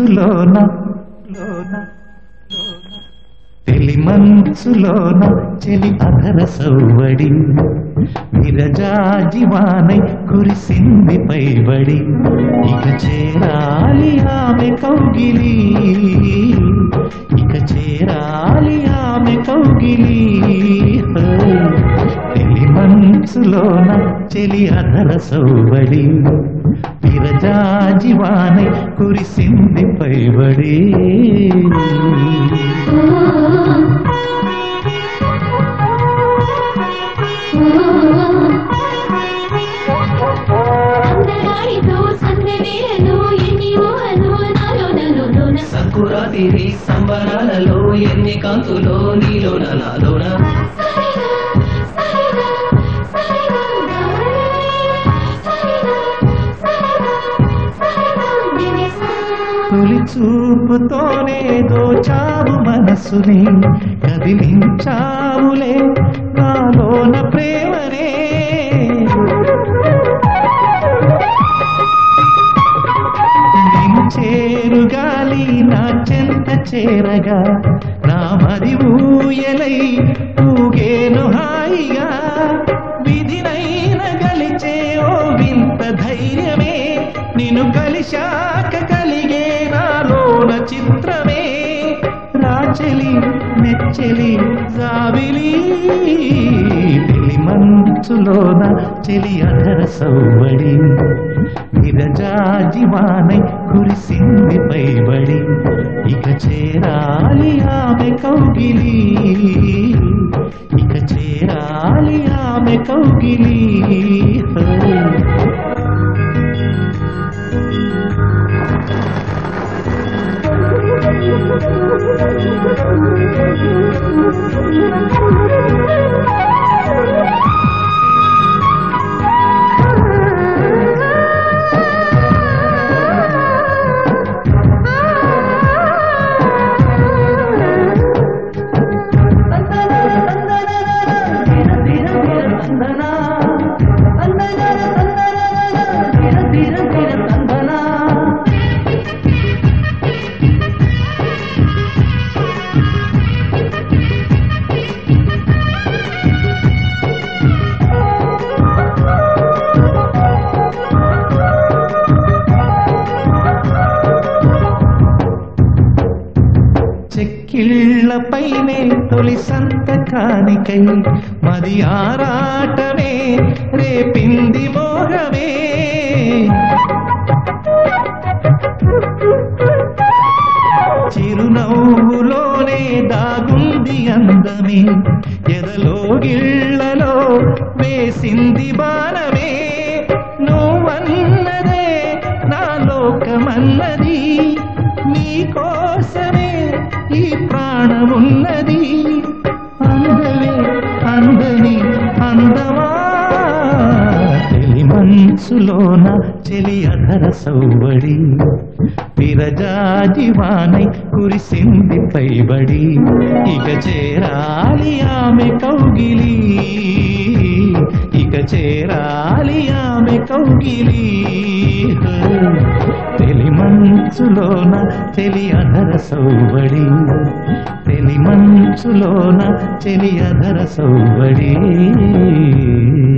మనసులోన లోన తెలి మనసులోన చెలి అధర సౌవడి విరజాజివానై కురిసింది పైబడి ఇక చేరాలి ఆమె కౌగిలి ఇక చేరాలి ఆమె కౌగిలి తెలి మనసులోన చెలి అధర సౌవడి విరజాజివానై కురిసింది పైబడి అందగాడితో సందె వేళలో ఎన్ని ఊహలు నాలో నలులోన సంకురాతిరి సంబరాలలో ఎన్ని కాంతులో నీలోన నాలోన సరిగా సరిగా సరిగా సరిగా సరిగా సరిగా దినేసా తొలి చూపుతోనే దోచావు మనసుని కదిలించావులే నాలోన ప్రేమనే నించేరు గాలి నా చెంత చేరగా నా మరి ఊయలై ఊగేను హాయిగా విధినైన గలిచే ఓ వింత ధైర్యమే నిన్ను కలిశాక కలిగే నాలోన చిత్రమే రాచెలి మెచ్చలి జాబిలి తెలి మంచులోన చెలి అధర సౌబడి విరజాజివానై కురిసింది పైబడి ఇక చేరాలి ఆమె కౌగిలి ఇక చేరాలి ఆమె కౌగిలి చెక్కిళ్ళపైనే తొలి సంతకానికై మది ఆరాటమే రేపింది మోహమే చిరునవ్వులోనే దాగుంది అందమే ఎదలో గిళ్ళలో వేసింది బాణమే నువ్వన్నదే నా లోకమన్నది నీ కోసమే ఈ ప్రాణమున్నది అందవే అందని అందమా తెలి మనసులోన చెలి అధర సౌబడి విరజాజివానై కురిసింది పైబడి ఇక చేరాలి ఆమె కౌగిలి ఇక చేరాలి ఆమె కౌగిలి తెలి మంచులోన చెలి అధర సౌబడి తెలి మంచులోన చెలి అధర సౌబడి